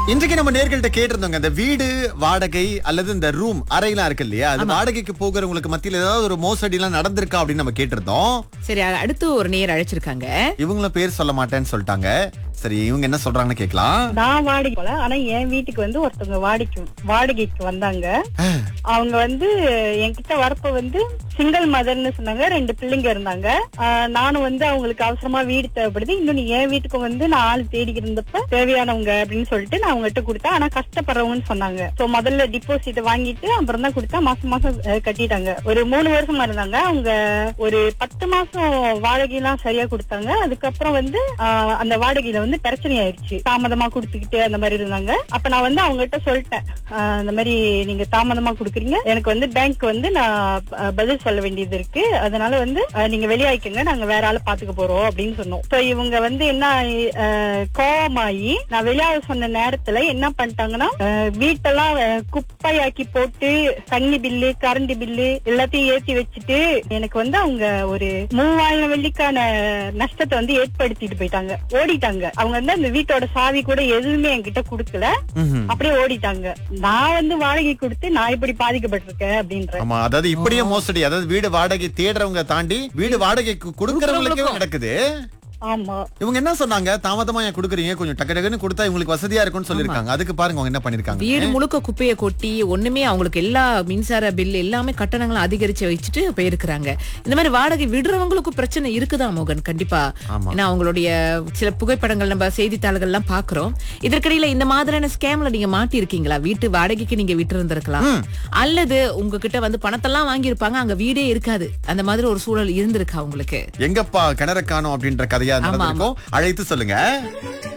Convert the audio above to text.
இன்றைக்கு நம்ம நேர்கள்ட்ட கேட்டிருந்தோங்க இந்த வீடு வாடகை அல்லது இந்த ரூம் அறையெல்லாம் இருக்கு இல்லையா அது வாடகைக்கு போகிறவங்களுக்கு மத்தியில ஏதாவது ஒரு மோசடி எல்லாம் நடந்திருக்கா அப்படின்னு நம்ம கேட்டிருந்தோம் சரி அ- அடுத்து ஒரு நேர் அழைச்சிருக்காங்க இவங்களும் பேர் சொல்ல மாட்டேன்னு சொல்லிட்டாங்க சரி இவங்க என்ன சொல்றாங்கன்னு கேட்கலாம் நான் வாடகை போல ஆனா என் வீட்டுக்கு வந்து ஒருத்தவங்க வாடகைக்கு வாடகைக்கு வந்தாங்க அவங்க வந்து என்கிட்ட வரப்ப வந்து சிங்கிள் மதர்னு சொன்னாங்க ரெண்டு பிள்ளைங்க இருந்தாங்க ஆஹ் நானும் வந்து அவங்களுக்கு அவசரமா வீடு தேவைப்படுது இன்னொன்னு என் வீட்டுக்கு வந்து நான் ஆள் தேடி இருந்தப்ப தேவையானவங்க அப்படின்னு சொல்லிட்டு நான் அவங்ககிட்ட கொடுத்தேன் ஆனா கஷ்டப்படுறவங்கன்னு சொன்னாங்க சோ முதல்ல டிபாசிட் வாங்கிட்டு அப்புறம் தான் கொடுத்தா மாசம் மாசம் அஹ், கட்டிட்டாங்க ஒரு மூணு வருஷமா இருந்தாங்க அவங்க ஒரு பத்து மாசம் வாடகையெல்லாம் சரியா கொடுத்தாங்க அதுக்கப்புறம் வந்து ஆஹ், அந்த வாடகையில வந்து பிரச்சனை ஆயிடுச்சு தாமதமா கொடுத்துக்கிட்டு அந்த மாதிரி இருந்தாங்க அப்ப நான் வந்து அவங்க கிட்ட சொல்லிட்டேன் ஆஹ், இந்த மாதிரி நீங்க தாமதமா கொடுக்குறீங்க எனக்கு வந்து பேங்க் வந்து நான் ஆஹ், பதில் சொல்ல வேண்டியது இருக்கு அதனால வந்து ஆஹ், நீங்க வெளியாயிக்கங்க நாங்க வேற ஆளை பாத்துக்க போறோம் அப்படின்னு சொன்னோம் சோ இவங்க வந்து என்ன ஆஹ், கோவமாயி நான் வெளியாக சொன்ன நேரத்துல என்ன பண்ணிட்டாங்கன்னா ஆஹ், வீட்டெல்லாம் ஆஹ், குப்பையாக்கி போட்டு தண்ணி பில்லு கரண்ட் பில்லு எல்லாத்தையும் ஏத்தி வச்சுட்டு எனக்கு வந்து அவங்க ஒரு மூவாயிரம் வெள்ளிக்கான நஷ்டத்தை வந்து ஏற்படுத்திட்டு போயிட்டாங்க ஓடிட்டாங்க அவங்க வந்து அந்த வீட்டோட சாவி கூட எதுவுமே என்கிட்ட கொடுக்கல ம்ஹும். அப்படியே ஓடிட்டாங்க நான் வந்து வாடகை கொடுத்து நான் இப்படி பாதிக்கப்பட்டிருக்கேன் அப்படின்ற ஆமா அதாவது இப்படியே மோசடி அதாவது வீடு வாடகை தேடுறவங்க தாண்டி வீடு வாடகைக்கு கொடுக்கறவங்களுக்கும் நடக்குது ஆமா இவங்க என்ன சொன்னாங்க தாமதமா ஏன் கொடுக்குறீங்க கொஞ்சம் டக்கு டக்குன்னு கொடுத்தா இவங்களுக்கு வசதியா இருக்கும்னு சொல்லிருக்காங்க அதுக்கு பாருங்க அவங்க என்ன பண்ணிருக்காங்க வீடு முழுக்க குப்பையை கொட்டி ஒண்ணுமே அவங்களுக்கு எல்லா மின்சார பில் எல்லாமே கட்டணங்களும் அதிகரிச்சு வச்சுட்டு போயிருக்கிறாங்க இந்த மாதிரி வாடகை விடுறவங்களுக்கும் பிரச்சனை இருக்குதா மோகன் கண்டிப்பா ஆமா. ஏன்னா அவங்களுடைய சில புகைப்படங்கள் நம்ம செய்தித்தாள்கள் எல்லாம் பாக்குறோம் இதற்கிடையில இந்த மாதிரியான ஸ்கேம்ல நீங்க மாட்டி இருக்கீங்களா வீட்டு வாடகைக்கு நீங்க விட்டு இருந்திருக்கலாம் அல்லது உங்ககிட்ட வந்து பணத்தெல்லாம் வாங்கியிருப்பாங்க அங்க வீடே இருக்காது அந்த மாதிரி ஒரு சூழல் இருந்திருக்கா உங்களுக்கு எங்கப்பா கிணற காணோம் அப்படின்ற கதையா நடந்திருக்கும் அழைத்து சொல்லுங்க